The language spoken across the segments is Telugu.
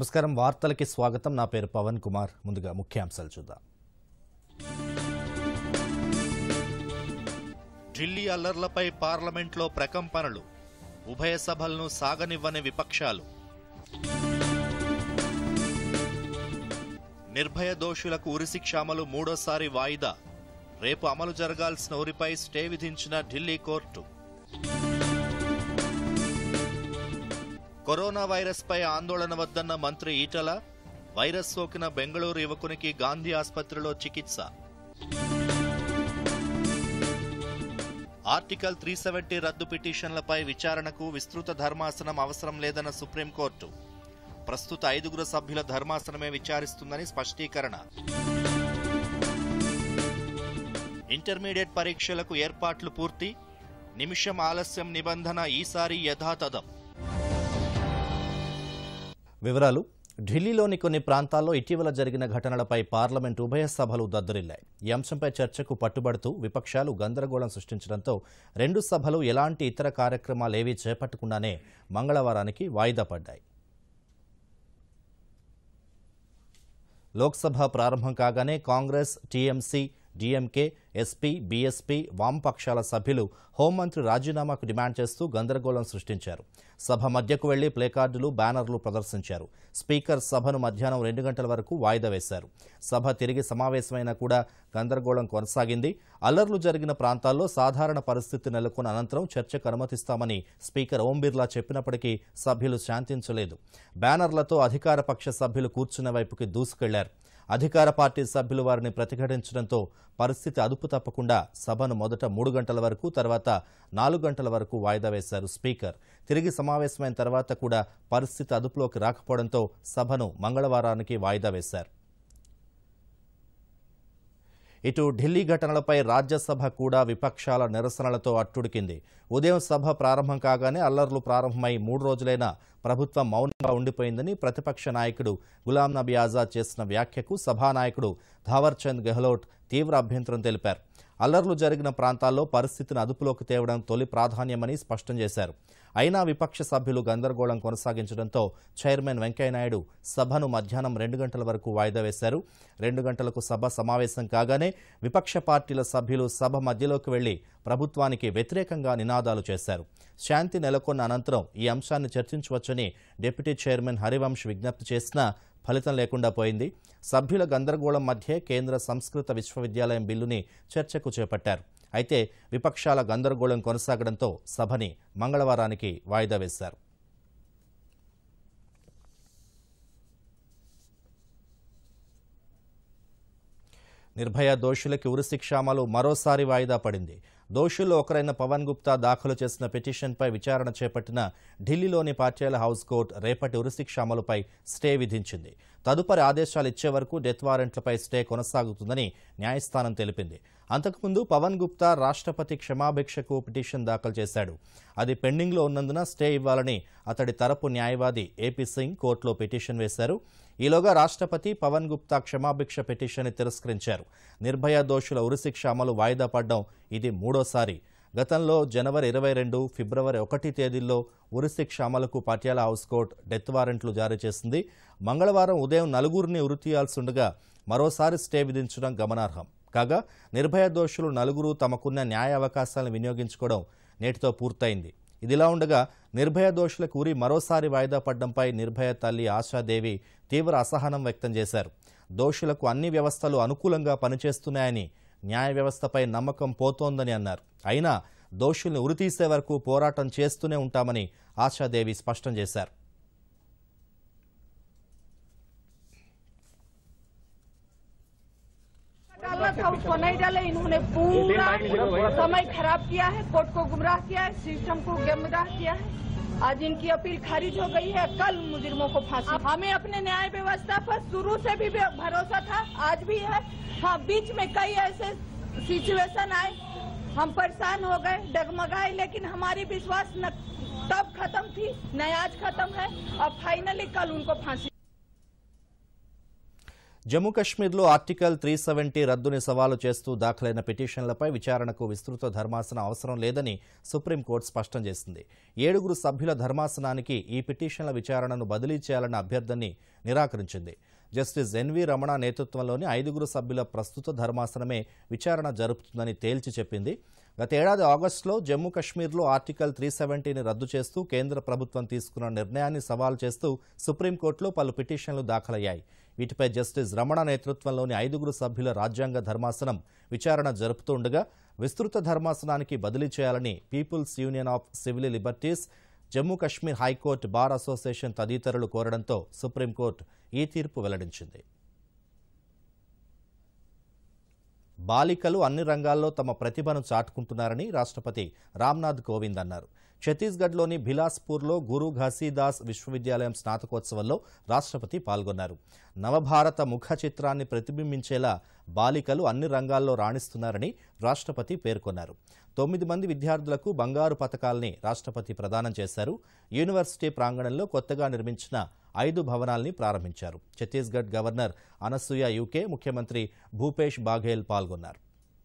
నమస్కారం వార్తలకి స్వాగతం నా పేరు పవన్ కుమార్ ముందుగా ముఖ్యాంశాలు చూద్దాం ఢిల్లీ అల్లర్లపై పార్లమెంట్లో ప్రకంపనలు ఉభయ సభలను సాగనివ్వని విపక్షాలు నిర్భయ దోషులకు ఉరిశిక్ష అమలు మూడోసారి వాయిదా రేపు అమలు జరగాల్సిన ఉరిపై స్టే విధించిన ఢిల్లీ కోర్టు కరోనా వైరస్పై ఆందోళన వద్దన్న మంత్రి ఈటల వైరస్ సోకిన బెంగళూరు యువకునికి గాంధీ ఆసుపత్రిలో చికిత్స ఆర్టికల్ త్రీ సెవెంటీ రద్దు పిటిషన్లపై విచారణకు విస్తృత ధర్మాసనం అవసరం లేదన్న సుప్రీంకోర్టు ప్రస్తుత ఐదుగురు సభ్యుల ధర్మాసనమే విచారిస్తుందని స్పష్టీకరణ ఇంటర్మీడియట్ పరీక్షలకు ఏర్పాట్లు పూర్తి నిమిషం ఆలస్యం నిబంధన ఈసారి యథాతథం వివరాలు ఢిల్లీలోని కొన్ని ప్రాంతాల్లో ఇటీవల జరిగిన ఘటనలపై పార్లమెంట్ ఉభయ సభలు దద్దరిల్లాయి ఈ అంశంపై చర్చకు పట్టుబడుతూ విపక్షాలు గందరగోళం సృష్టించడంతో రెండు సభలు ఎలాంటి ఇతర కార్యక్రమాలేవీ చేపట్టకుండానే మంగళవారానికి వాయిదా పడ్డాయి లోక్సభ ప్రారంభం కాగానే Congress TMC DMK SP BSP వామపక్షాల సభ్యులు హోంమంత్రి రాజీనామాకు డిమాండ్ చేస్తూ గందరగోళం సృష్టించారు సభ మధ్యకు వెళ్లి ప్లేకార్డులు బ్యానర్లు ప్రదర్శించారు స్పీకర్ సభను మధ్యాహ్నం రెండు గంటల వరకు వాయిదా వేశారు సభ తిరిగి సమావేశమైనా కూడా గందరగోళం కొనసాగింది అల్లర్లు జరిగిన ప్రాంతాల్లో సాధారణ పరిస్థితి నెలకొన్న అనంతరం చర్చకు అనుమతిస్తామని స్పీకర్ ఓం బిర్లా చెప్పినప్పటికీ సభ్యులు శాంతించలేదు బ్యానర్లతో అధికార పక్ష సభ్యులు కూర్చున్న వైపుకి దూసుకెళ్లారు అధికార పార్టీ సభ్యులు వారిని ప్రతిఘటించడంతో పరిస్థితి అదుపు తప్పకుండా సభను మొదట మూడు గంటల వరకు తర్వాత నాలుగు గంటల వరకు వాయిదా వేశారు స్పీకర్ తిరిగి సమావేశమైన తర్వాత కూడా పరిస్థితి అదుపులోకి రాకపోవడంతో సభను మంగళవారానికి వాయిదా వేశారు ఇటు ఢిల్లీ ఘటనలపై రాజ్యసభ కూడా విపక్షాల నిరసనలతో అట్టుడికింది ఉదయం సభ ప్రారంభం కాగానే అల్లర్లు ప్రారంభమై మూడు రోజులైనా ప్రభుత్వం మౌనంగా ఉండిపోయిందని ప్రతిపక్ష నాయకుడు గులాం నబీ ఆజాద్ చేసిన వ్యాఖ్యకు సభానాయకుడు ధావర్చంద్ గెహ్లోట్ తీవ్ర అభ్యంతరం తెలిపారు అల్లర్లు జరిగిన ప్రాంతాల్లో పరిస్థితిని అదుపులోకి తేవడం తొలి ప్రాధాన్యమని స్పష్టం చేశారు అయినా విపక్ష సభ్యులు గందరగోళం కొనసాగించడంతో చైర్మన్ వెంకయ్యనాయుడు సభను మధ్యాహ్నం రెండు గంటల వరకు వాయిదా వేశారు రెండు గంటలకు సభ సమావేశం కాగానే విపక్ష పార్టీల సభ్యులు సభ మధ్యలోకి వెళ్లి ప్రభుత్వానికి వ్యతిరేకంగా నినాదాలు చేశారు శాంతి నెలకొన్న అనంతరం ఈ అంశాన్ని చర్చించవచ్చని డిప్యూటీ చైర్మన్ హరివంశ్ విజ్ఞప్తి చేసినా ఫలితం లేకుండా పోయింది సభ్యుల గందరగోళం మధ్య కేంద్ర సంస్కృత విశ్వవిద్యాలయం బిల్లుని చర్చకు చేపట్టారు అయితే విపక్షాల గందరగోళం కొనసాగడంతో సభని మంగళవారానికి వాయిదా వేశారు నిర్భయ దోషులకి ఉరిశిక్ష అమలు మరోసారి వాయిదా పడింది దోషుల్లో ఒకరైన పవన్ గుప్తా దాఖలు చేసిన పిటిషన్పై విచారణ చేపట్టిన ఢిల్లీలోని పాట్యాల హౌస్ కోర్టు రేపటి ఉరిశిక్ష అమలుపై స్టే విధించింది తదుపరి ఆదేశాలు ఇచ్చే వరకు డెత్ వారెంట్లపై స్టే కొనసాగుతుందని న్యాయస్థానం తెలిపింది అంతకుముందు పవన్ గుప్తా రాష్ట్రపతి క్షమాభిక్షకు పిటిషన్ దాఖలు చేశాడు అది పెండింగ్లో ఉన్నందున స్టే ఇవ్వాలని అతడి తరపు న్యాయవాది ఏపీ సింగ్ కోర్టులో పిటిషన్ వేశారు ఈలోగా రాష్ట్రపతి పవన్ గుప్తా క్షమాభిక్ష పిటిషన్ని తిరస్కరించారు నిర్భయ దోషుల ఉరిశిక్ష అమలు వాయిదా పడ్డం ఇది మూడోసారి గతంలో జనవరి ఇరవై రెండు ఫిబ్రవరి ఒకటి తేదీల్లో ఉరిశిక్ష అమలుకు పటియాల హౌస్ కోర్టు డెత్ వారెంట్లు జారీ చేసింది మంగళవారం ఉదయం నలుగురిని ఉరి తీయాల్సిండగా మరోసారి స్టే విధించడం గమనార్హం కాగా నిర్భయ దోషులు నలుగురు తమకున్న న్యాయ అవకాశాలను వినియోగించుకోవడం నేటితో పూర్తయింది ఇదిలా ఉండగా నిర్భయ దోషులకు ఉరి మరోసారి వాయిదా పడ్డంపై నిర్భయ తల్లి ఆశాదేవి తీవ్ర అసహనం వ్యక్తం చేశారు దోషులకు అన్ని వ్యవస్థలు అనుకూలంగా పనిచేస్తున్నాయని న్యాయ వ్యవస్థపై నమ్మకం పోతోందని అన్నారు అయినా దోషుల్ని ఉరితీసే వరకు పోరాటం చేస్తూనే ఉంటామని ఆశాదేవి స్పష్టం చేశారు डालना था उसको नहीं डाले इन्होंने पूरा समय खराब किया है कोर्ट को गुमराह किया है सिस्टम को गुमराह किया है आज इनकी अपील खारिज हो गई है कल मुजरिमों को फांसी हमें अपने न्याय व्यवस्था पर शुरू से भी भरोसा था आज भी है हाँ बीच में कई ऐसे सिचुएशन आए हम परेशान हो गए डगमगाए लेकिन हमारी विश्वास न तब खत्म थी न आज खत्म है और फाइनली कल उनको फांसी జమ్మూ కశ్మీర్లో ఆర్టికల్ త్రీ సెవెంటీ రద్దుని సవాలు చేస్తూ దాఖలైన పిటిషన్లపై విచారణకు విస్తృత ధర్మాసనం అవసరం లేదని సుప్రీంకోర్టు స్పష్టం చేసింది ఏడుగురు సభ్యుల ధర్మాసనానికి ఈ పిటిషన్ల విచారణను బదిలీ చేయాలన్న అభ్యర్థనని నిరాకరించింది జస్టిస్ ఎన్వి రమణ నేతృత్వంలోని ఐదుగురు సభ్యుల ప్రస్తుత ధర్మాసనమే విచారణ జరుపుతుందని తేల్చి చెప్పింది గతేడాది ఆగస్టులో జమ్మూ కశ్మీర్లో ఆర్టికల్ త్రీ సెవెంటీని రద్దు చేస్తూ కేంద్ర ప్రభుత్వం తీసుకున్న నిర్ణయాన్ని సవాల్ చేస్తూ సుప్రీంకోర్టులో పలు పిటిషన్లు దాఖలయ్యాయి వీటిపై జస్టిస్ రమణ నేతృత్వంలోని ఐదుగురు సభ్యుల రాజ్యాంగ ధర్మాసనం విచారణ జరుపుతుండగా విస్తృత ధర్మాసనానికి బదిలీ చేయాలని people's union of civil liberties Jammu Kashmir high court bar association తదితరులు కోరడంతో సుప్రీంకోర్టు ఈ తీర్పు వెల్లడించింది బాలికలు అన్ని రంగాల్లో తమ ప్రతిభను చాటుకుంటున్నారని రాష్ట్రపతి రామ్నాథ్ కోవింద్ అన్నారు ఛత్తీస్గఢ్లోని బిలాస్పూర్లో గురు ఘాసీదాస్ విశ్వవిద్యాలయం స్నాతకోత్సవంలో రాష్ట్రపతి పాల్గొన్నారు నవభారత ముఖ చిత్రాన్ని ప్రతిబింబించేలా బాలికలు అన్ని రంగాల్లో రాణిస్తున్నారని రాష్ట్రపతి పేర్కొన్నారు తొమ్మిది మంది విద్యార్థులకు బంగారు పథకాల్ని రాష్ట్రపతి ప్రదానం చేశారు యూనివర్సిటీ ప్రాంగణంలో కొత్తగా నిర్మించిన ఐదు భవనాల్ని ప్రారంభించారు ఛత్తీస్గఢ్ గవర్నర్ అనసూయ యూకే ముఖ్యమంత్రి భూపేష్ బాఘేల్ పాల్గొన్నారు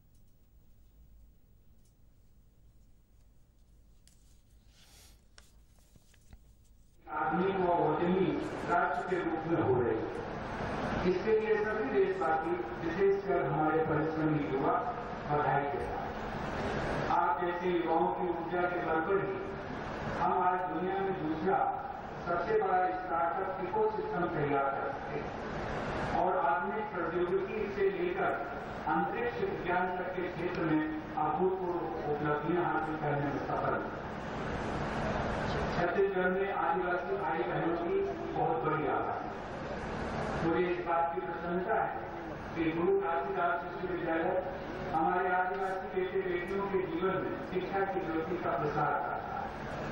आदमी व उद्यमी राष्ट्र के रूप में हो रही है इसके लिए सभी देशवासी विशेषकर हमारे परिश्रमी युवा बधाई के साथ आप जैसे युवाओं की ऊर्जा के बल पर ही हम आज दुनिया में दूसरा सबसे बड़ा स्टार्टअप इको सिस्टम तैयार कर सकते हैं और आधुनिक प्रौद्योगिकी से लेकर अंतरिक्ष विज्ञान तक के क्षेत्र में अभूतपूर्व उपलब्धियां हासिल करने में सफल हैं छत्तीसगढ़ में आदिवासी भाई बहनों की बहुत बड़ी आबादी है मुझे इस बात की प्रसन्नता है कि गुरु घासीदास विश्वविद्यालय हमारे आदिवासी बेटे बेटियों के जीवन में शिक्षा की ज्योति का प्रसार करता है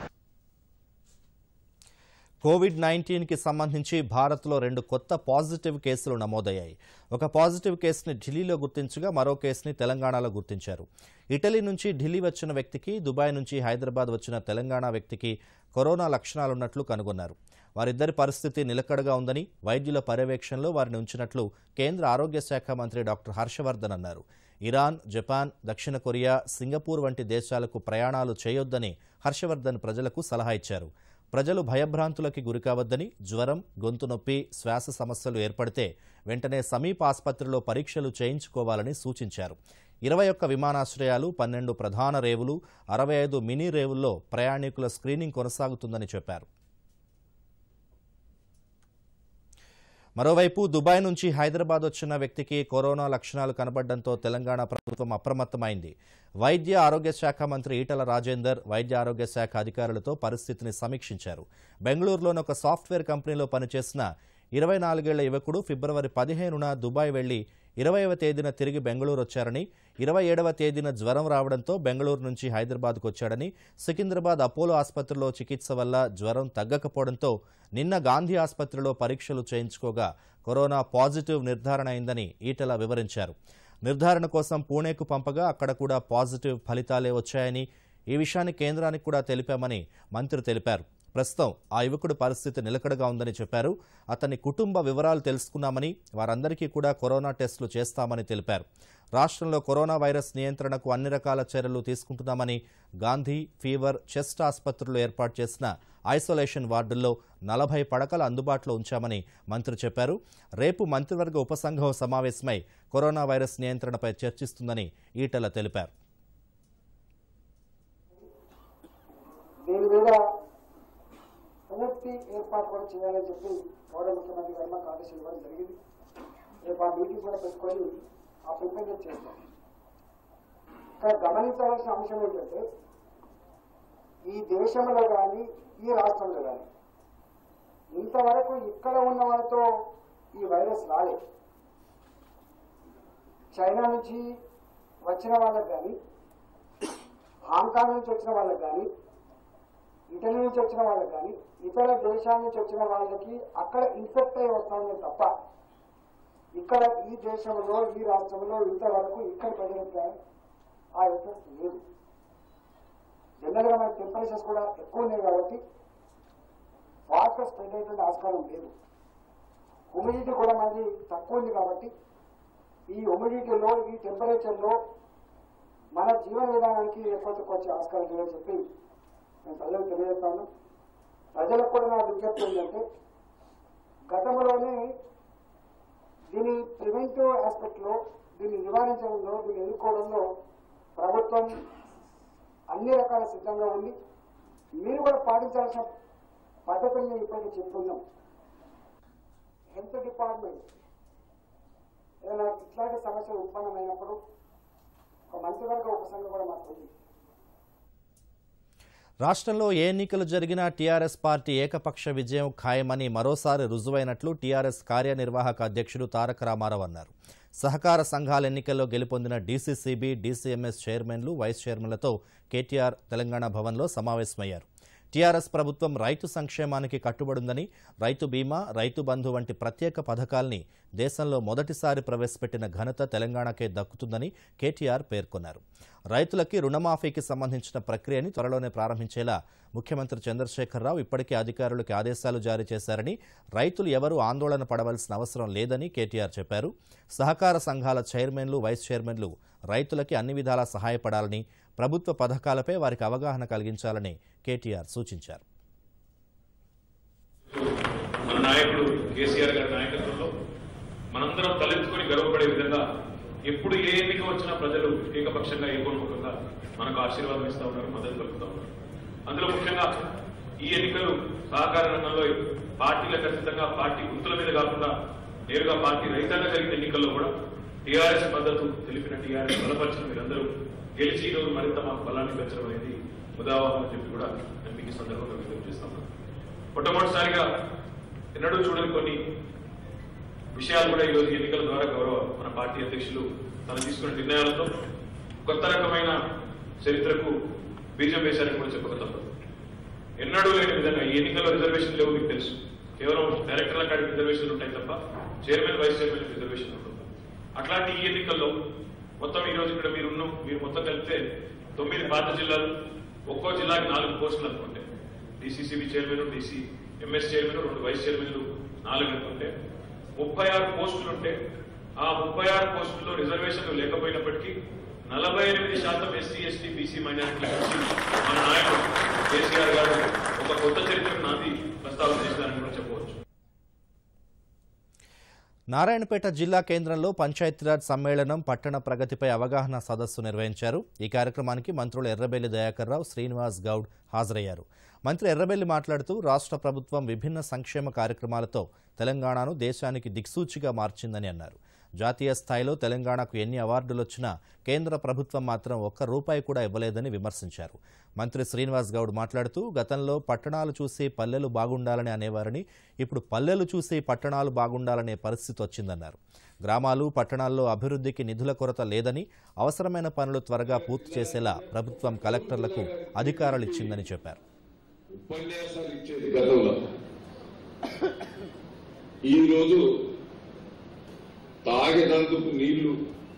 కోవిడ్ నైన్టీన్కి సంబంధించి భారత్లో రెండు కొత్త పాజిటివ్ కేసులు నమోదయ్యాయి ఒక పాజిటివ్ కేసుని ఢిల్లీలో గుర్తించగా మరో కేసుని తెలంగాణలో గుర్తించారు ఇటలీ నుంచి ఢిల్లీ వచ్చిన వ్యక్తికి దుబాయ్ నుంచి హైదరాబాద్ వచ్చిన తెలంగాణ వ్యక్తికి కరోనా లక్షణాలున్నట్లు కనుగొన్నారు వారిద్దరి పరిస్థితి నిలకడగా ఉందని వైద్యుల పర్యవేక్షణలో వారిని ఉంచినట్లు కేంద్ర ఆరోగ్య శాఖ మంత్రి డాక్టర్ హర్షవర్ధన్ అన్నారు ఇరాన్ జపాన్ దక్షిణ కొరియా సింగపూర్ వంటి దేశాలకు ప్రయాణాలు చేయొద్దని హర్షవర్ధన్ ప్రజలకు సలహా ఇచ్చారు ప్రజలు భయభ్రాంతులకి గురికావద్దని జ్వరం గొంతు నొప్పి శ్వాస సమస్యలు ఏర్పడితే వెంటనే సమీప ఆసుపత్రిలో పరీక్షలు చేయించుకోవాలని సూచించారు ఇరవై ఒక్క విమానాశ్రయాలు పన్నెండు ప్రధాన రేవులు అరవై ఐదు మినీ రేవుల్లో ప్రయాణికుల స్క్రీనింగ్ కొనసాగుతుందని చెప్పారు మరోవైపు దుబాయ్ నుంచి హైదరాబాద్ వచ్చిన వ్యక్తికి కరోనా లక్షణాలు కనబడడంతో తెలంగాణ ప్రభుత్వం అప్రమత్తమైంది వైద్య ఆరోగ్య శాఖ మంత్రి ఈటల రాజేందర్ వైద్య ఆరోగ్య శాఖ అధికారులతో పరిస్థితిని సమీక్షించారు బెంగళూరులోని ఒక సాఫ్ట్వేర్ కంపెనీలో పనిచేసిన ఇరవై నాలుగేళ్ల యువకుడు ఫిబ్రవరి పదిహేనున దుబాయ్ వెళ్లి ఇరవైవ తేదీన తిరిగి బెంగళూరు వచ్చారని ఇరవై ఏడవ తేదీన జ్వరం రావడంతో బెంగళూరు నుంచి హైదరాబాద్కు వచ్చాడని సికింద్రాబాద్ అపోలో ఆసుపత్రిలో చికిత్స వల్ల జ్వరం తగ్గకపోవడంతో నిన్న గాంధీ ఆసుపత్రిలో పరీక్షలు చేయించుకోగా కరోనా పాజిటివ్ నిర్ధారణ అయిందని ఈటల వివరించారు నిర్ధారణ కోసం పూణేకు పంపగా అక్కడ కూడా పాజిటివ్ ఫలితాలే వచ్చాయని ఈ విషయాన్ని కేంద్రానికి కూడా తెలిపామని మంత్రి తెలిపారు ప్రస్తుతం ఆ యువకుడి పరిస్థితి నిలకడగా ఉందని చెప్పారు అతని కుటుంబ వివరాలు తెలుసుకున్నామని వారందరికీ కూడా కరోనా టెస్టులు చేస్తామని తెలిపారు రాష్ట్రంలో కరోనా వైరస్ నియంత్రణకు అన్ని రకాల చర్యలు తీసుకుంటున్నామని గాంధీ ఫీవర్ చెస్ట్ ఆసుపత్రులు ఏర్పాటు చేసిన ఐసోలేషన్ వార్డుల్లో నలభై పడకలు అందుబాటులో ఉంచామని మంత్రి చెప్పారు రేపు మంత్రివర్గ ఉపసంఘం సమావేశమై కరోనా వైరస్ నియంత్రణపై చర్చిస్తుందని ఈటల తెలిపారు దీని మీద పూర్తి ఏర్పాటు కూడా చేయాలని చెప్పి గౌరవ ముఖ్యమంత్రి గారు మాకు ఆదేశాలు ఇవ్వడం జరిగింది రేపు ఆ మీటింగ్ కూడా పెట్టుకొని ఆ ప్రిపేర్ చేస్తాం ఇక్కడ గమనించవలసిన అంశం ఏంటంటే ఈ దేశంలో కానీ ఈ రాష్ట్రంలో కానీ ఇంతవరకు ఇక్కడ ఉన్న వాళ్ళతో ఈ వైరస్ రాలేదు చైనా నుంచి వచ్చిన వాళ్ళకి కానీ హాంకాంగ్ నుంచి వచ్చిన వాళ్ళకి కానీ ఇటలీ నుంచి వచ్చిన వాళ్ళకి కానీ ఇతర దేశాల నుంచి వచ్చిన వాళ్ళకి అక్కడ ఇన్ఫెక్ట్ అయి వస్తుంది తప్ప ఇక్కడ ఈ దేశంలో ఈ రాష్ట్రంలో ఇంతవరకు ఇక్కడ ప్రజలకి ఆ ఎఫెక్ట్ లేదు జనరల్ గా మన టెంపరేచర్స్ కూడా ఎక్కువ ఉన్నాయి కాబట్టి ఫాస్ట్ స్ప్రెడ్ అయ్యేటువంటి ఆస్కారం లేదు హ్యూమిడిటీ కూడా మనది తక్కువ ఉంది కాబట్టి ఈ హ్యూమిడిటీలో ఈ టెంపరేచర్లో మన జీవన విధానానికి ఎక్కువ తక్కువ వచ్చే ఆస్కారం లేదని చెప్పి నేను ప్రజలకు తెలియజేస్తాను ప్రజలకు కూడా నా విజ్ఞప్తి ఏంటంటే గతంలోనే దీని ప్రివెంటివ్ ఆస్పెక్ట్ లో దీన్ని నివారించడంలో దీన్ని ఎదుర్కోవడంలో ప్రభుత్వం అన్ని రకాల సిద్ధంగా ఉంది మీరు కూడా పాటించాల్సిన పద్ధతుల్ని నేను ఇప్పటికీ చెప్తున్నాం హెల్త్ డిపార్ట్మెంట్ ఏదైనా ఇట్లాంటి సమస్యలు ఉత్పన్నమైనప్పుడు ఒక మంత్రివర్గ ఉపసంఘం కూడా మాకు ఉంది రాష్ట్రంలో ఏ ఎన్నికలు జరిగినా టీఆర్ఎస్ పార్టీ ఏకపక్ష విజయం ఖాయమని మరోసారి రుజువైనట్లు టీఆర్ఎస్ కార్యనిర్వాహక అధ్యక్షుడు తారక రామారావు అన్నారు సహకార సంఘాల ఎన్నికల్లో గెలుపొందిన డీసీసీబీ డీసీఎంఎస్ చైర్మన్లు వైస్ చైర్మన్లతో కేటీఆర్ తెలంగాణ భవన్లో సమావేశమయ్యారు టీఆర్ఎస్ ప్రభుత్వం రైతు సంక్షేమానికి కట్టుబడిందని రైతు బీమా రైతు బంధు వంటి ప్రత్యేక పథకాల్ని దేశంలో మొదటిసారి ప్రవేశపెట్టిన ఘనత తెలంగాణకే దక్కుతుందని కేటీఆర్ పేర్కొన్నారు రైతులకి రుణమాఫీకి సంబంధించిన ప్రక్రియని త్వరలోనే ప్రారంభించేలా ముఖ్యమంత్రి చంద్రశేఖరరావు ఇప్పటికే అధికారులకు ఆదేశాలు జారీ చేశారని రైతులు ఎవరూ ఆందోళన పడవలసిన అవసరం లేదని కేటీఆర్ చెప్పారు సహకార సంఘాల చైర్మన్లు వైస్ చైర్మన్లు రైతులకి అన్ని విధాలా సహాయపడాలని ప్రభుత్వ పథకాలపై వారికి అవగాహన కలిగించాలని కేటీఆర్ సూచించారు మన నాయకుడు కేసీఆర్ గారి నాయకత్వంలో మనందరం తలెత్తుకొని గర్వపడే విధంగా ఎప్పుడు ఏ ఎన్నిక వచ్చినా ప్రజలు ఏకపక్షంగా ఏకోన్ముఖంగా మనకు ఆశీర్వాదం ఇస్తా ఉన్నారు మద్దతు పలుకుతా ఉన్నారు అందులో ముఖ్యంగా ఈ ఎన్నికలు సహకార రంగంలో పార్టీలకు అతీతంగా పార్టీ గుర్తుల మీద కాకుండా నేరుగా పార్టీ రైతాంగ జరిగిన ఎన్నికల్లో కూడా టీఆర్ఎస్ మద్దతు తెలిపిన టీఆర్ఎస్ బలపరిచిన మీరందరూ గెలిచి ఈ రోజు మరింత మాకు బలాన్ని పెంచడం అనేది ఉదాహరణ అని చెప్పి కూడా నేను మీకు ఈ సందర్భంగా విజ్ఞప్తి చేస్తాను మొట్టమొదటిసారిగా ఎన్నడూ చూడని కొన్ని విషయాలు కూడా ఈరోజు ఎన్నికల ద్వారా గౌరవ మన పార్టీ అధ్యక్షులు తను తీసుకున్న నిర్ణయాలతో కొత్త రకమైన చరిత్రకు బీజం వేశారని కూడా చెప్పక తప్పదు ఎన్నడూ లేని విధంగా ఈ ఎన్నికల్లో రిజర్వేషన్ లేవు మీకు తెలుసు కేవలం డైరెక్టర్ల కాడికి రిజర్వేషన్లు ఉంటాయి తప్ప చైర్మన్ వైస్ చైర్మన్ రిజర్వేషన్ ఉంటుంది అట్లాంటి ఈ ఎన్నికల్లో మొత్తం ఈ రోజు ఇక్కడ మీరు ఉన్నాం మీరు మొత్తం కలిపితే తొమ్మిది పాత జిల్లాలు ఒక్కో జిల్లాకి నాలుగు పోస్టులు అనుకుంటే DCCB chairman DC MS chairman రెండు వైస్ చైర్మన్లు నాలుగు అనుకుంటే ముప్పై ఆరు పోస్టులు ఉంటే ఆ ముప్పై ఆరు పోస్టుల్లో రిజర్వేషన్లు లేకపోయినప్పటికీ నలభై ఎనిమిది శాతం ఎస్సీ ఎస్టీ బీసీ మైనారిటీ మన నాయకుడు కేసీఆర్ గారు ఒక కొత్త చరిత్రకు నాంది ప్రస్తావన చేశారని కూడా చెప్పవచ్చు నారాయణపేట జిల్లా కేంద్రంలో పంచాయతీరాజ్ సమ్మేళనం పట్టణ ప్రగతిపై అవగాహన సదస్సు నిర్వహించారు ఈ కార్యక్రమానికి మంత్రులు ఎర్రబెల్లి దయాకర్ రావు శ్రీనివాస్ గౌడ్ హాజరయ్యారు మంత్రి ఎర్రబెల్లి మాట్లాడుతూ రాష్ట్ర ప్రభుత్వం విభిన్న సంక్షేమ కార్యక్రమాలతో తెలంగాణను దేశానికి దిక్సూచిగా మార్చిందని అన్నారు జాతీయ స్థాయిలో తెలంగాణకు ఎన్ని అవార్డులు వచ్చినా కేంద్ర ప్రభుత్వం మాత్రం ఒక్క రూపాయి కూడా ఇవ్వలేదని విమర్శించారు మంత్రి శ్రీనివాస్ గౌడ్ మాట్లాడుతూ గతంలో పట్టణాలు చూసి పల్లెలు బాగుండాలని అనేవారని ఇప్పుడు పల్లెలు చూసి పట్టణాలు బాగుండాలనే పరిస్థితి వచ్చిందన్నారు గ్రామాలు పట్టణాల్లో అభివృద్ధికి నిధుల కొరత లేదని అవసరమైన పనులు త్వరగా పూర్తి చేసేలా ప్రభుత్వం కలెక్టర్లకు అధికారాలు ఇచ్చిందని చెప్పారు ఉపన్యాసాలు ఇచ్చేది గతంలో ఈరోజు తాగేటందుకు నీళ్లు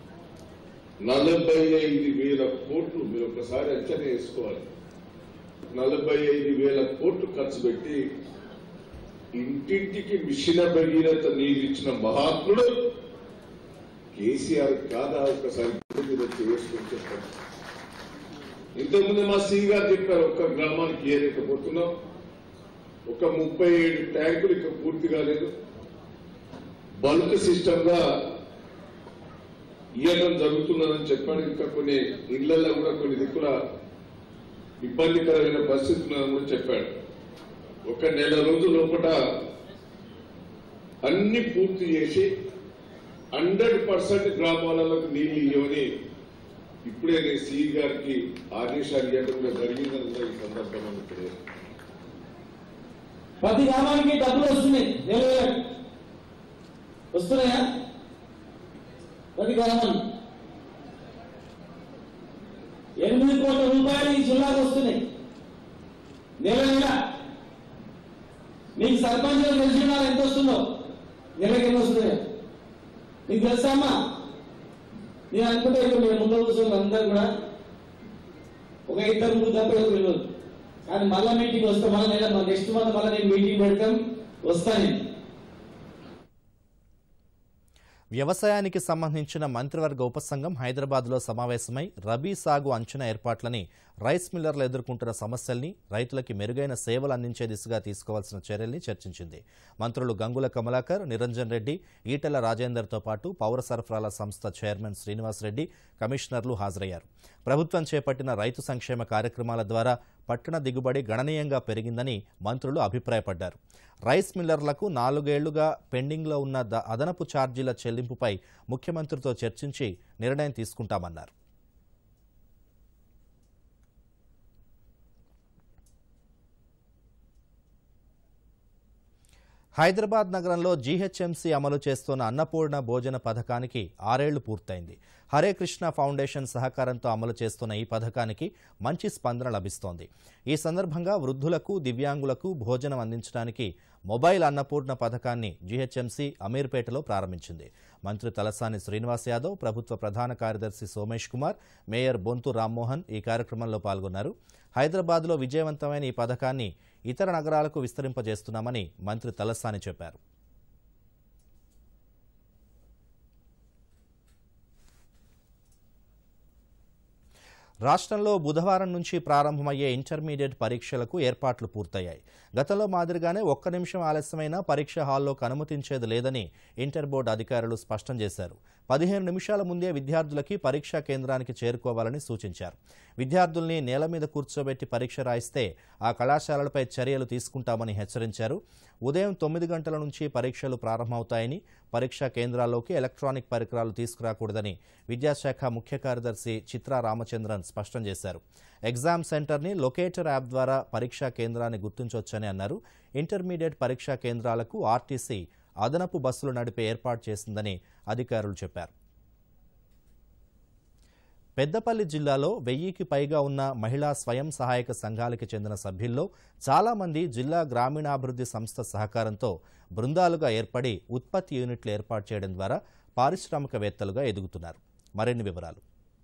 నలభై ఐదు వేల కోట్లు మీరు ఒకసారి అంచనా వేసుకోవాలి నలభై ఐదు వేల కోట్లు ఖర్చు పెట్టి ఇంటింటికి మిషన్ భగీరథ నీళ్ళు ఇచ్చిన మహాత్ముడు కేసీఆర్ కాదా ఒకసారి గుండె మీద చేసుకొని చెప్పండి ఇంతకుముందు మా సి గారు చెప్పారు ఒక్క గ్రామానికి ఏలేకపోతున్నాం ఒక ముప్పై ఏడు ట్యాంకులు ఇంకా పూర్తి కాలేదు బల్క్ సిస్టమ్ గా ఇవ్వడం జరుగుతున్నదని చెప్పాడు ఇంకా కొన్ని ఇళ్లలో కూడా కొన్ని దిక్కుల ఇబ్బందికరమైన పరిస్థితి ఉన్నదని కూడా చెప్పాడు ఒక నెల రోజుల లోపల అన్ని పూర్తి చేసి హండ్రెడ్ పర్సెంట్ గ్రామాలకు నీళ్లు ఇవ్వని ఇప్పుడే నేను సిఈ గారికి ఆదేశాలు ఇవ్వడం కూడా జరిగిందని కూడా ఈ సందర్భంగా మీకు తెలియజేస్తున్నాను. ప్రతి గ్రామానికి డబ్బులు వస్తున్నాయి వేల వేల వస్తున్నాయా ప్రతి గ్రామానికి ఎనిమిది కోట్ల రూపాయలు ఈ జిల్లాకు వస్తున్నాయి నెల నెల మీకు సర్పంచ్ తెలిసిన ఎంత వస్తుందో నెలకి ఎన్ని వస్తున్నాయో మీకు తెలుసా అమ్మా నేను అనుకుంటే ఇప్పుడు మేము ముందు కూర్చొని అందరూ కూడా ఒక ఇద్దరు ముగ్గురు తప్ప ఎవరు తెలియదు కానీ మళ్ళా మీటింగ్ వస్తే మళ్ళీ నెక్స్ట్ మంత్ మళ్ళీ నేను మీటింగ్ పెడతాం వస్తాను నేను వ్యవసాయానికి సంబంధించిన మంత్రివర్గ ఉపసంఘం హైదరాబాద్లో సమావేశమై రబీ సాగు అంచనా ఏర్పాట్లని రైస్ మిల్లర్లు ఎదుర్కొంటున్న సమస్యల్ని రైతులకి మెరుగైన సేవలు అందించే దిశగా తీసుకోవాల్సిన చర్యల్ని చర్చించింది మంత్రులు గంగుల కమలాకర్ నిరంజన్ రెడ్డి ఈటెల రాజేందర్తో పాటు పౌర సరఫరాల సంస్థ చైర్మన్ శ్రీనివాస్ రెడ్డి కమిషనర్లు హాజరయ్యారు ప్రభుత్వం చేపట్టిన రైతు సంక్షేమ కార్యక్రమాల ద్వారా పట్టణ దిగుబడి గణనీయంగా పెరిగిందని మంత్రులు అభిప్రాయపడ్డారు రైస్ మిల్లర్లకు నాలుగేళ్లుగా పెండింగ్లో ఉన్న ద- అదనపు ఛార్జీల చెల్లింపుపై ముఖ్యమంత్రితో చర్చించి నిర్ణయం తీసుకుంటామన్నారు హైదరాబాద్ నగరంలో జీహెచ్ఎంసీ అమలు చేస్తున్న అన్నపూర్ణ భోజన పథకానికి ఆరేళ్లు పూర్తయింది హరే కృష్ణ ఫౌండేషన్ సహకారంతో అమలు చేస్తున్న ఈ పథకానికి మంచి స్పందన లభిస్తోంది ఈ సందర్భంగా వృద్ధులకు దివ్యాంగులకు భోజనం అందించడానికి మొబైల్ అన్నపూర్ణ పథకాన్ని జీహెచ్ఎంసీ అమీర్పేటలో ప్రారంభించింది మంత్రి తలసాని శ్రీనివాస్ యాదవ్ ప్రభుత్వ ప్రధాన కార్యదర్శి సోమేష్ కుమార్ మేయర్ బొంతు రామ్మోహన్ ఈ కార్యక్రమంలో పాల్గొన్నారు హైదరాబాద్లో విజయవంతమైన ఈ పథకాన్ని ఇతర నగరాలకు విస్తరింపజేస్తున్నామని మంత్రి తలసాని చెప్పారు రాష్ట్రంలో బుధవారం నుంచి ప్రారంభమయ్యే ఇంటర్మీడియట్ పరీక్షలకు ఏర్పాట్లు పూర్తయ్యాయి గతంలో మాదిరిగానే ఒక్క నిమిషం ఆలస్యమైన పరీక్ష హాల్లోకి అనుమతించేది లేదని ఇంటర్ బోర్డు అధికారులు స్పష్టం చేశారు పదిహేను నిమిషాల ముందే విద్యార్థులకి పరీక్షా కేంద్రానికి చేరుకోవాలని సూచించారు విద్యార్థుల్ని నేల మీద కూర్చోబెట్టి పరీక్ష రాయిస్తే ఆ కళాశాలలపై చర్యలు తీసుకుంటామని హెచ్చరించారు ఉదయం తొమ్మిది గంటల నుంచి పరీక్షలు ప్రారంభమవుతాయని పరీక్షా కేంద్రాల్లోకి ఎలక్ట్రానిక్ పరికరాలు తీసుకురాకూడదని విద్యాశాఖ ముఖ్య కార్యదర్శి చిత్రా రామచంద్రన్ స్పష్టం చేశారు ఎగ్జామ్ సెంటర్ని లొకేటర్ యాప్ ద్వారా పరీక్షా కేంద్రాన్ని గుర్తించవచ్చని అన్నారు ఇంటర్మీడియట్ పరీక్షా కేంద్రాలకు ఆర్టీసీ అదనపు బస్సులు నడిపే ఏర్పాటు చేసిందని అధికారులు చెప్పారు పెద్దపల్లి జిల్లాలో వెయ్యికి పైగా ఉన్న మహిళా స్వయం సహాయక సంఘాలకు చెందిన సభ్యుల్లో చాలా మంది జిల్లా గ్రామీణాభివృద్ధి సంస్థ సహకారంతో బృందాలుగా ఏర్పడి ఉత్పత్తి యూనిట్లు ఏర్పాటు చేయడం ద్వారా పారిశ్రామికవేత్తలుగా ఎదుగుతున్నారు మరిన్ని వివరాలు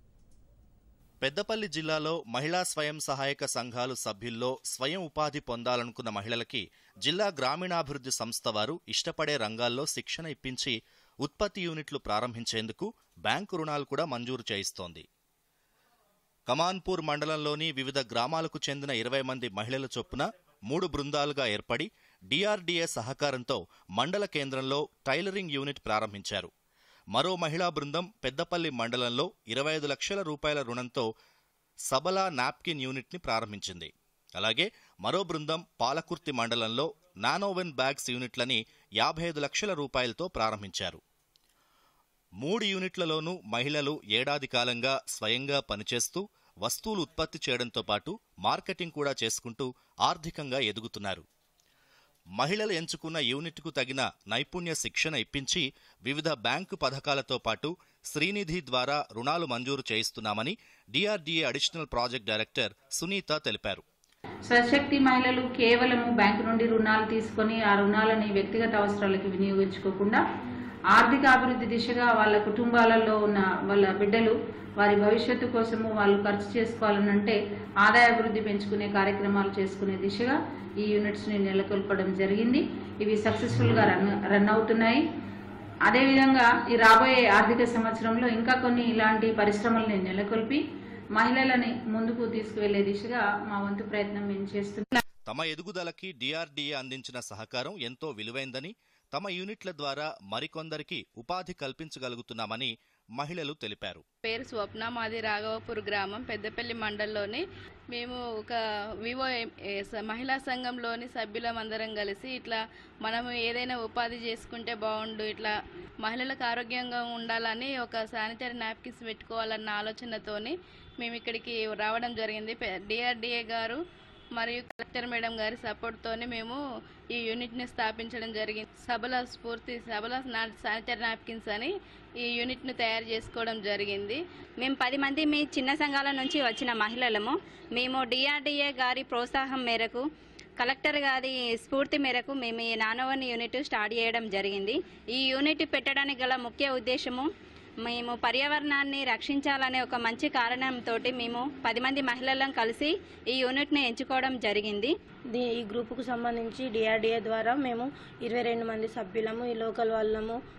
పెద్దపల్లి జిల్లాలో మహిళా స్వయం సహాయక సంఘాలు సభ్యుల్లో స్వయం ఉపాధి పొందాలనుకున్న మహిళలకి జిల్లా గ్రామీణాభివృద్ధి సంస్థ వారు ఇష్టపడే రంగాల్లో శిక్షణ ఇప్పించి ఉత్పత్తి యూనిట్లు ప్రారంభించేందుకు బ్యాంకు రుణాలు కూడా మంజూరు చేయిస్తోంది కమాన్పూర్ మండలంలోని వివిధ గ్రామాలకు చెందిన ఇరవై మంది మహిళల చొప్పున మూడు బృందాలుగా ఏర్పడి డిఆర్డీఏ సహకారంతో మండల కేంద్రంలో టైలరింగ్ యూనిట్ ప్రారంభించారు మరో మహిళా బృందం పెద్దపల్లి మండలంలో ఇరవై ఐదు లక్షల రూపాయల రుణంతో సబలా నాప్కిన్ యూనిట్ని ప్రారంభించింది అలాగే మరో బృందం పాలకుర్తి మండలంలో నానోవెన్ బ్యాగ్స్ యూనిట్లని యాభై ఐదు లక్షల రూపాయలతో ప్రారంభించారు మూడు యూనిట్లలోనూ మహిళలు ఏడాది కాలంగా స్వయంగా పనిచేస్తూ వస్తువులు ఉత్పత్తి చేయడంతో పాటు మార్కెటింగ్ కూడా చేసుకుంటూ ఆర్థికంగా ఎదుగుతున్నారు మహిళలు ఎంచుకున్న యూనిట్కు తగిన నైపుణ్య శిక్షణ ఇప్పించి వివిధ బ్యాంకు పథకాలతో పాటు శ్రీనిధి ద్వారా రుణాలు మంజూరు చేయిస్తున్నామని DRDA additional project director Sunitha తెలిపారు స్వశక్తి మహిళలు కేవలము బ్యాంకు నుండి రుణాలు తీసుకొని ఆ రుణాలని వ్యక్తిగత అవసరాలకు వినియోగించుకోకుండా ఆర్థిక అభివృద్ధి దిశగా వాళ్ళ కుటుంబాలలో ఉన్న వాళ్ళ బిడ్డలు వారి భవిష్యత్తు కోసము వాళ్ళు ఖర్చు చేసుకోవాలని అంటే ఆదాయ అభివృద్ధి పెంచుకునే కార్యక్రమాలు చేసుకునే దిశగా ఈ యూనిట్స్ని నెలకొల్పడం జరిగింది ఇవి సక్సెస్ఫుల్గా రన్ రన్ అవుతున్నాయి అదేవిధంగా ఈ రాబోయే ఆర్థిక సంవత్సరంలో ఇంకా కొన్ని ఇలాంటి పరిశ్రమల్ని నెలకొల్పి మహిళలని ముందుకు తీసుకువెళ్లే దిశగా మా వంతు ప్రయత్నం మేము చేస్తున్నాం తమ ఎదుగుదలకి డిఆర్డీఏ అందించిన సహకారం ఎంతో విలువైందని తమ యూనిట్ల ద్వారా మరికొందరికి ఉపాధి కల్పించగలుగుతున్నామని మహిళలు తెలిపారు పేరు స్వప్న మాది రాఘవపూర్ గ్రామం పెద్దపల్లి మండలంలోని మేము ఒక వివో ఏ- స- మహిళా సంఘంలోని సభ్యులమందరం కలిసి ఇట్లా మనము ఏదైనా ఉపాధి చేసుకుంటే బాగుండు ఇట్లా మహిళలకు ఆరోగ్యంగా ఉండాలని ఒక శానిటరీ నాప్కిన్స్ పెట్టుకోవాలన్న ఆలోచనతోని మేము ఇక్కడికి రావడం జరిగింది డిఆర్డిఏ గారు మరియు కలెక్టర్ మేడం గారి సపోర్ట్తోని మేము ఈ యూనిట్ని స్థాపించడం జరిగింది సబల స్ఫూర్తి సబల శానిటరీ నాప్కిన్స్ అని ఈ యూనిట్ను తయారు చేసుకోవడం జరిగింది మేము పది మంది మీ చిన్న సంఘాల నుంచి వచ్చిన మహిళలము మేము డిఆర్డిఏ గారి ప్రోత్సాహం మేరకు కలెక్టర్ గారి స్ఫూర్తి మేరకు మేము ఈ నానోవన్ యూనిట్ స్టార్ట్ చేయడం జరిగింది ఈ యూనిట్ పెట్టడానికి గల ముఖ్య ఉద్దేశము మేము పర్యావరణాన్ని రక్షించాలనే ఒక మంచి కారణంతో మేము పది మంది మహిళలను కలిసి ఈ యూనిట్ని ఎంచుకోవడం జరిగింది దీ ఈ గ్రూపుకు సంబంధించి డిఆర్డిఏ ద్వారా మేము ఇరవై రెండు మంది సభ్యులము ఈ లోకల్ వాళ్ళము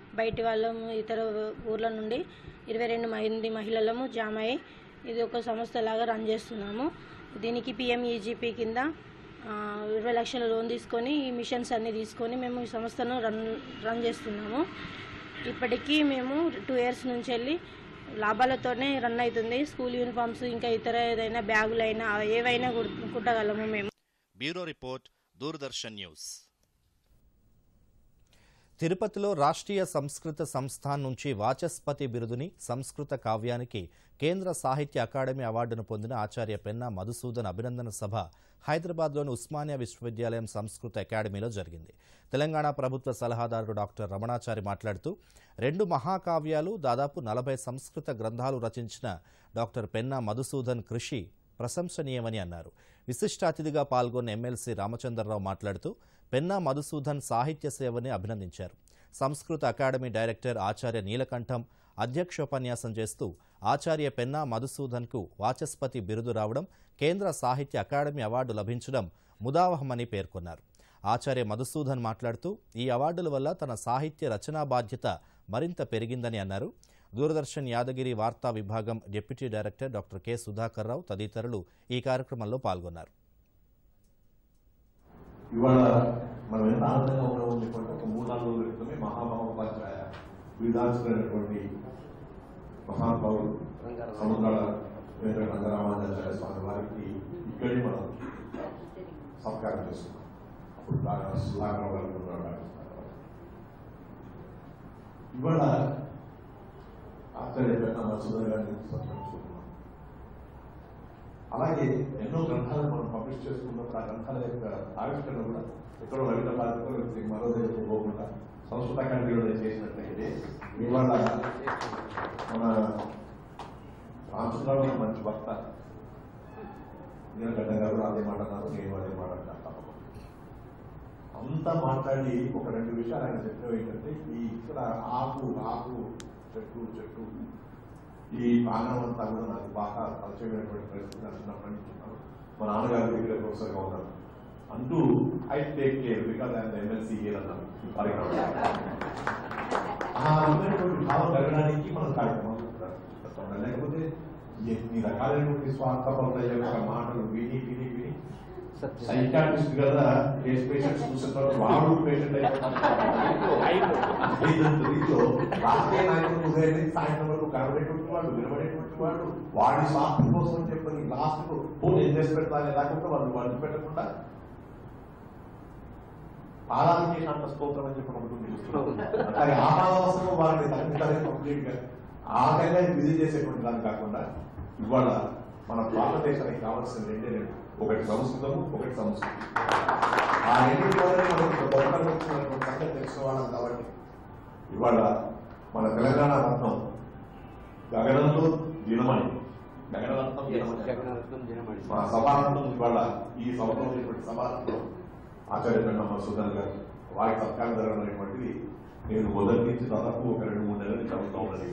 బయటి వాళ్ళము ఇతర ఊర్ల నుండి ఇరవై రెండు మంది మహిళలము జామ అయ్యి ఇది ఒక సంస్థలాగా రన్ చేస్తున్నాము దీనికి పిఎంఈజీపీ కింద ఆ, ఇరవై లక్షల లోన్ తీసుకొని ఈ మిషన్స్ అన్ని తీసుకొని మేము ఈ సంస్థను రన్ రన్ చేస్తున్నాము ఇప్పటికీ మేము టూ ఇయర్స్ నుంచి వెళ్ళి లాభాలతోనే రన్ అవుతుంది స్కూల్ యూనిఫామ్స్ ఇంకా ఇతర ఏదైనా బ్యాగులైనా ఏవైనా కుట్- కుట్టగలము మేము బ్యూరో రిపోర్ట్ దూరదర్శన్ న్యూస్ తిరుపతిలో రాష్ట్రీయ సంస్కృత సంస్థాన్ నుంచి వాచస్పతి బిరుదుని సంస్కృత కావ్యానికి కేంద్ర సాహిత్య అకాడమీ అవార్డును పొందిన ఆచార్య పెన్నా మధుసూదన్ అభినందన సభ హైదరాబాద్లోని ఉస్మానియా విశ్వవిద్యాలయం సంస్కృత అకాడమీలో జరిగింది తెలంగాణ ప్రభుత్వ సలహాదారుడు డాక్టర్ రమణాచారి మాట్లాడుతూ రెండు మహాకావ్యాలు దాదాపు నలభై సంస్కృత గ్రంథాలు రచించిన డాక్టర్ పెన్నా మధుసూదన్ కృషి ప్రశంసనీయమని అన్నారు విశిష్ట అతిథిగా పాల్గొన్న ఎమ్మెల్సీ రామచంద్రరావు మాట్లాడుతూ పెన్నా మధుసూదన్ సాహిత్య సేవని అభినందించారు సంస్కృత అకాడమీ డైరెక్టర్ ఆచార్య నీలకంఠం అధ్యక్షోపన్యాసం చేస్తూ ఆచార్య పెన్నా మధుసూదన్కు వాచస్పతి బిరుదు రావడం కేంద్ర సాహిత్య అకాడమీ అవార్డు లభించడం ముదావహమని పేర్కొన్నారు ఆచార్య మధుసూదన్ మాట్లాడుతూ ఈ అవార్డుల వల్ల తన సాహిత్య రచనా బాధ్యత మరింత పెరిగిందని అన్నారు దూరదర్శన్ యాదగిరి వార్తా విభాగం deputy director doctor K Sudhakar Rao తదితరులు ఈ కార్యక్రమంలో పాల్గొన్నారు ఇవాళ మనం ఎంత ఆనందంగా ఉన్నామో చెప్పండి ఒక మూడు నాలుగు రోజుల క్రితమే మహామహోపాధ్యాయ విధాల్సినటువంటి మహానుభావుడు సముద్రాల వెంకట రంగరామాచార్య స్వామి వారికి ఇక్కడే మనం సత్కారం చేస్తున్నాం అప్పుడు బాగా సుధాకర్ గారు ఉన్నారు. ఇవాళ ఆచార్య పెట్టిన మధుసూదన్ గారిని సత్కరించుకుంటున్నాం అలాగే ఎన్నో గ్రంథాలను మనం పబ్లిష్ చేసుకున్నప్పుడు ఆ గ్రంథాల యొక్క ఆవిష్కరణ కూడా ఎక్కడో లలిత భారతిలో లేకపోతే మరో దగ్గరకు పోకుండా సంస్కృత అకాడమీలో చేసినట్లయితే ఇవాళ మన రామచంద్రరావు గారు మంచి భక్త నీలగడ్డ గారు అదే మాట అన్నారు నేను అదే మాట అంటాను తప్పకుండా. అంతా మాట్లాడి ఒక రెండు విషయాలు ఆయన చెప్పినవి ఏంటంటే ఈ ఇక్కడ ఆకు ఆకు చెట్టు చెట్టు ఈ ప్రాంగణం అంతా కూడా నాకు బాగా పరిచయమైనటువంటి పరిస్థితి నాకు చిన్నప్పటి నుంచి ఉన్నాను మా నాన్నగారు దగ్గర ప్రొఫెసర్గా ఉన్నాను అంటూ ఐ టేక్ కేర్ బికాజ్ ఆయన ఎమ్మెల్సీ ఇయర్ అన్నారు ఈ కార్యక్రమం ఆ ఉన్నటువంటి భావం జరగడానికి మనం కార్యక్రమాలు పెట్టాలి. లేకపోతే ఎన్ని రకాలైనటువంటి స్వార్థపరుల యొక్క మాటలు విని విని విని సైకాట్రిస్ట్ కదా కేస్ పేషెంట్స్ చూసిన తర్వాత వాడు పేషెంట్ రీతిలో రాజకీయ నాయకులు ఉదయం సాయంత్రం వరకు కనబడేటువంటి వాడు వినబడేటువంటి వాడు వాడి స్వార్థం కోసం చెప్పని లాస్ట్ పోనీ ఏం చేసి పెట్టాలి లేకుండా వాళ్ళు వండి పెట్టకుండా పాదాలకి అంత స్తోత్రం అని చెప్పి ఒకటి ఉంది. అది ఆపాదవసరం వారిని తగ్గుతారే కంప్లీట్ గా ఆ విధంగా బిజీ చేసేటువంటి దాన్ని కాకుండా ఇవాళ మన భారతదేశానికి కావాల్సిన రెండే రెండు ఒకటి సంస్కృతము ఒకటి సంస్కృతి ఆ రెండింటి వల్లనే మనకి గొప్పగా వచ్చినటువంటి సంగతి తెలిసిన వాళ్ళం కాబట్టి ఇవాళ మన తెలంగాణ రత్నం గగనంలో దినమణి గగనరత్నం దినమణి మా సభారత్నం ఇవాళ ఈ సభలో ఉన్నటువంటి సభారత్నం ఆచార్య పెన్న మసూదన్ గారు వారికి సత్కారం జరగడం అనేటువంటిది నేను మొదటి నుంచి దాదాపు ఒక రెండు మూడు నెలల నుంచి అవుతా ఉన్నది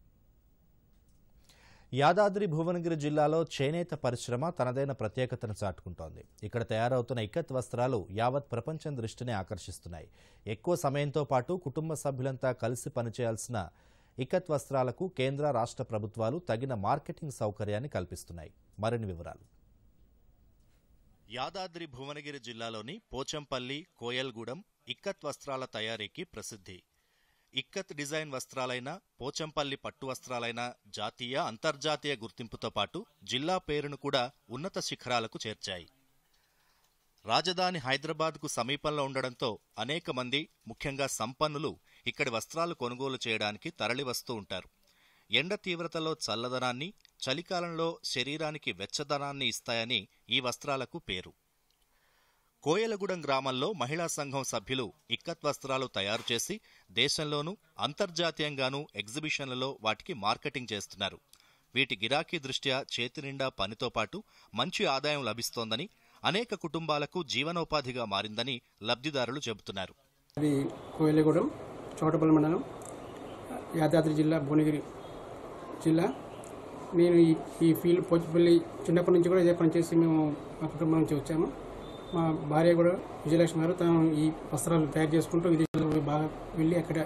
యాదాద్రి భువనగిరి జిల్లాలో చేనేత పరిశ్రమ తనదైన ప్రత్యేకతను చాటుకుంటోంది ఇక్కడ తయారవుతున్న ఇక్కత్ వస్త్రాలు యావత్ ప్రపంచం దృష్టిని ఆకర్షిస్తున్నాయి ఎక్కువ సమయంతో పాటు కుటుంబ సభ్యులంతా కలిసి పనిచేయాల్సిన ఇక్కత్ వస్త్రాలకు కేంద్ర రాష్ట్ర ప్రభుత్వాలు తగిన మార్కెటింగ్ సౌకర్యాన్ని కల్పిస్తున్నాయి మరిన్ని వివరాలు యాదాద్రి భువనగిరి జిల్లాలోని పోచంపల్లి కోయల్గూడెం ఇక్కత్ వస్త్రాల తయారీకి ప్రసిద్ధి ఇక్కత్ డిజైన్ వస్త్రాలైన పోచంపల్లి పట్టు వస్త్రాలైన జాతీయ అంతర్జాతీయ గుర్తింపుతో పాటు జిల్లా పేరును కూడా ఉన్నత శిఖరాలకు చేర్చాయి రాజధాని హైదరాబాద్కు సమీపంలో ఉండడంతో అనేక మంది ముఖ్యంగా సంపన్నులు ఇక్కడి వస్త్రాలు కొనుగోలు చేయడానికి తరలివస్తూ ఉంటారు ఎండ తీవ్రతలో చల్లదనాన్ని చలికాలంలో శరీరానికి వెచ్చదనాన్ని ఇస్తాయని ఈ వస్త్రాలకు పేరు కోయలగూడెం గ్రామంలో మహిళా సంఘం సభ్యులు ఇక్కత్ వస్త్రాలు తయారు చేసి దేశంలోనూ అంతర్జాతీయంగానూ ఎగ్జిబిషన్లలో వాటికి మార్కెటింగ్ చేస్తున్నారు వీటి గిరాకీ దృష్ట్యా చేతి నిండా పనితో పాటు మంచి ఆదాయం లభిస్తోందని అనేక కుటుంబాలకు జీవనోపాధిగా మారిందని లబ్ధిదారులు చెబుతున్నారు అది కోయలగూడెం చోటపల్లి మండలం యాదాద్రి జిల్లా భువనగిరి జిల్లా నేను ఈ ఈ ఫీల్డ్ పోచిపల్లి చిన్నప్పటి నుంచి కూడా ఇదే పని చేసి మేము మా కుటుంబం నుంచి వచ్చాము మా భార్య కూడా విజయలక్ష్మి గారు తను ఈ వస్త్రాలు తయారు చేసుకుంటూ విదేశాల్లో బాగా వెళ్ళి అక్కడ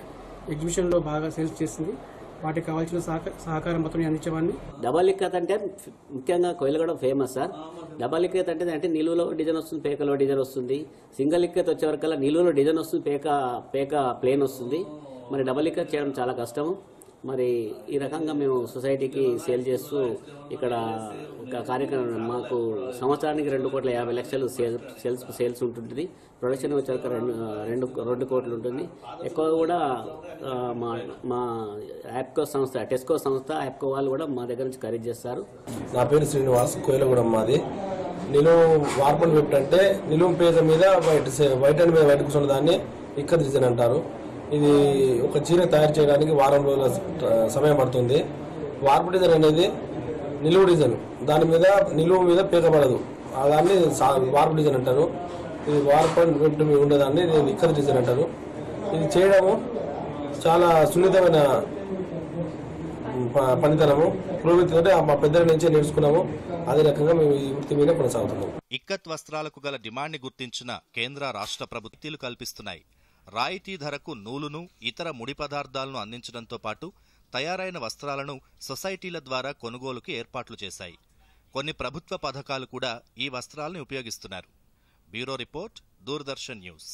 ఎగ్జిబిషన్లో బాగా సేల్స్ చేసింది వాటికి కావాల్సిన సహక సహకారం మొత్తం నేను అందించేవాడిని డబల్ ఇక్కత్ అంటే ఫ్- ముఖ్యంగా Koyalaguda famous sir double ikat అంటే అంటే నిలువులో డిజైన్ వస్తుంది పేకలో డిజైన్ వస్తుంది సింగిల్ ఇక్కత్ వచ్చే వరకల్లా నిలువులో డిజైన్ వస్తుంది పేక పేక ప్లేన్ వస్తుంది మరి డబల్ ఇక్కత్ చేయడం చాలా కష్టం మరి ఈ రకంగా మేము సొసైటీకి సేల్ చేస్తూ ఇక్కడ ఒక కార్యక్రమం మాకు సంవత్సరానికి రెండు కోట్ల యాభై లక్షలు సేల్ సేల్స్ సేల్స్ ఉంటుంది ప్రొడక్షన్ వచ్చాక రెండు రెండు రెండు కోట్లు ఉంటుంది ఎక్కువ కూడా ఆ, మా మా యాప్కో సంస్థ టెస్కో సంస్థ యాప్కో వాళ్ళు కూడా మా దగ్గర నుంచి ఖరీదు చేస్తారు నా పేరు శ్రీనివాస్ కోయిలగూడెం మాది నిలువు వార్పన్ వెప్ట్ అంటే నిలువు పేజ మీద వైట్ సే- వైట్ అండ్ మీద వైట్ కూర్చున్న దాన్ని ఇక్కత్ డిజైన్ అంటారు ఇది ఒక చీర తయారు చేయడానికి వారం రోజుల స- సమయం పడుతుంది వార్పు డిజైన్ అనేది నిలువు డిజైన్ దాని మీద నిలువు మీద పీకబడదు ఆ దాన్ని సా- వార్పు డిజైన్ అంటారు ఇది వార్పన్ వెప్ట్ మీద ఉండేదాన్ని దీన్ని ఇక్కత్ డిజైన్ అంటారు ఇది చేయడము చాలా సున్నితమైన ప- పనితనము పురోగతి అంటే మా పెద్దల నుంచే నేర్చుకున్నాము అదే రకంగా మేము ఈ వృత్తి మీద కొనసాగుతున్నాము ఇక్కత్ వస్త్రాలకు గల డిమాండ్ని గుర్తించిన కేంద్ర రాష్ట్ర ప్రభుత్వాలు కల్పిస్తున్నాయి రాయితీ ధరకు నూలును ఇతర ముడి పదార్థాలను అందించడంతో పాటు తయారైన వస్త్రాలను సొసైటీల ద్వారా కొనుగోలుకి ఏర్పాట్లు చేశాయి కొన్ని ప్రభుత్వ పథకాలు కూడా ఈ వస్త్రాలను ఉపయోగిస్తున్నారు బ్యూరో రిపోర్ట్ దూరదర్శన్ న్యూస్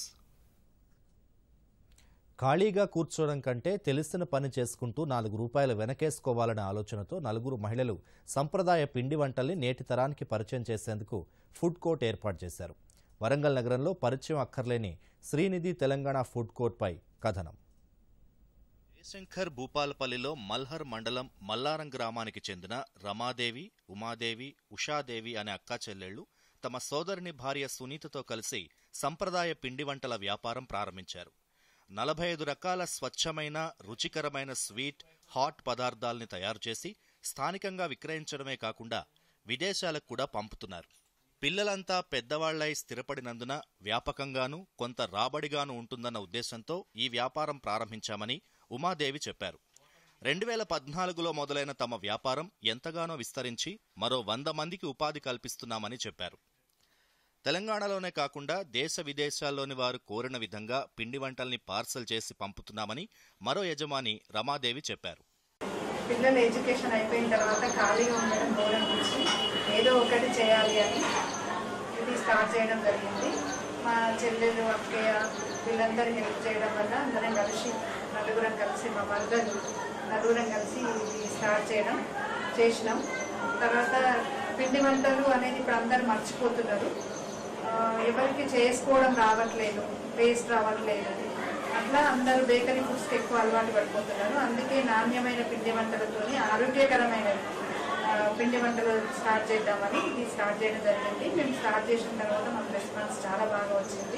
ఖాళీగా కూర్చోవడం కంటే తెలిసిన పని చేసుకుంటూ నాలుగు రూపాయలు వెనకేసుకోవాలనే ఆలోచనతో నలుగురు మహిళలు సంప్రదాయ పిండి వంటల్ని నేటి తరానికి పరిచయం చేసేందుకు ఫుడ్ కోర్ట్ ఏర్పాటు చేశారు వరంగల్ నగరంలో పరిచయం అక్కర్లేని శ్రీనిధి తెలంగాణ ఫుడ్ కోర్ట్పై కథనం జయశంకర్ భూపాలపల్లిలో మల్హర్ మండలం మల్లారం గ్రామానికి చెందిన రమాదేవి ఉమాదేవి ఉషాదేవి అనే అక్కా చెల్లెళ్లు తమ సోదరుని భార్య సునీతతో కలిసి సంప్రదాయ పిండి వంటల వ్యాపారం ప్రారంభించారు నలభై ఐదు రకాల స్వచ్ఛమైన రుచికరమైన స్వీట్ హాట్ పదార్థాల్ని తయారు చేసి స్థానికంగా విక్రయించడమే కాకుండా విదేశాలకు కూడా పంపుతున్నారు పిల్లలంతా పెద్దవాళ్లై స్థిరపడినందున వ్యాపకంగానూ కొంత రాబడిగాను ఉంటుందన్న ఉద్దేశంతో ఈ వ్యాపారం ప్రారంభించామని ఉమాదేవి చెప్పారు రెండు వేల పద్నాలుగులో మొదలైన తమ వ్యాపారం ఎంతగానో విస్తరించి మరో వంద మందికి ఉపాధి కల్పిస్తున్నామని చెప్పారు తెలంగాణలోనే కాకుండా దేశ విదేశాల్లోని వారు కోరిన విధంగా పిండి వంటల్ని పార్సల్ చేసి పంపుతున్నామని మరో యజమాని రమాదేవి చెప్పారు పిల్లల ఎడ్యుకేషన్ అయిపోయిన తర్వాత ఖాళీగా ఉండడం దూరం నుంచి ఏదో ఒకటి చేయాలి అని ఇది స్టార్ట్ చేయడం జరిగింది మా చెల్లెలు అక్కయ్య వీళ్ళందరూ హెల్ప్ చేయడం వల్ల అందరం కలిసి నలుగురం కలిసి మా మరదలు నలుగురం కలిసి ఇది స్టార్ట్ చేయడం చేసినాం తర్వాత పిండి వంటలు అనేది ఇప్పుడు అందరు మర్చిపోతున్నారు ఆ, ఎవరికి చేసుకోవడం రావట్లేదు టేస్ట్ రావట్లేదు అట్లా అందరూ బేకరీ ఫుడ్స్కి ఎక్కువ అలవాటు పడిపోతున్నారు అందుకే నాణ్యమైన పిండి వంటలతోని ఆరోగ్యకరమైన ఆ, పిండి వంటలు స్టార్ట్ చేద్దామని ఇది స్టార్ట్ చేయడం జరిగింది మేము స్టార్ట్ చేసిన తర్వాత మాకు రెస్పాన్స్ చాలా బాగా వచ్చింది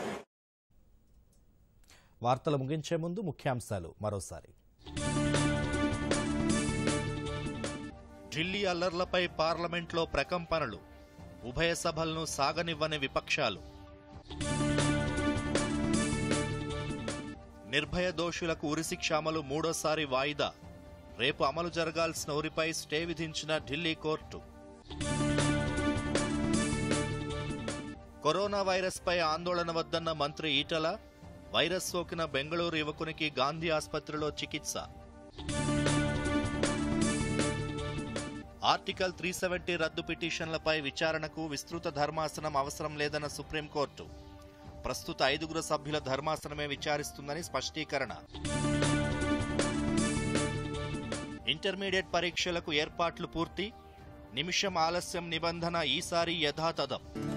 వార్తలు ముగించే ముందు ముఖ్యాంశాలు మరోసారి ఢిల్లీ అల్లర్లపై పార్లమెంట్లో ప్రకంపనలు ఉభయ సభలను సాగనివ్వని విపక్షాలు నిర్భయ దోషులకు ఉరిశిక్ష అమలు మూడోసారి వాయిదా రేపు అమలు జరగాల్సిన ఉరిపై స్టే విధించిన ఢిల్లీ కోర్టు కరోనా వైరస్పై ఆందోళన వద్దన్న మంత్రి ఈటల వైరస్ సోకిన బెంగళూరు యువకునికి గాంధీ ఆసుపత్రిలో చికిత్స ఆర్టికల్ త్రీ సెవెంటీ రద్దు పిటిషన్లపై విచారణకు విస్తృత ధర్మాసనం అవసరం లేదన్న సుప్రీంకోర్టు ప్రస్తుత ఐదుగురు సభ్యుల ధర్మాసనమే విచారిస్తుందని స్పష్టీకరణ ఇంటర్మీడియట్ పరీక్షలకు ఏర్పాట్లు పూర్తి నిమిషం ఆలస్యం నిబంధన ఈసారి యథాతథం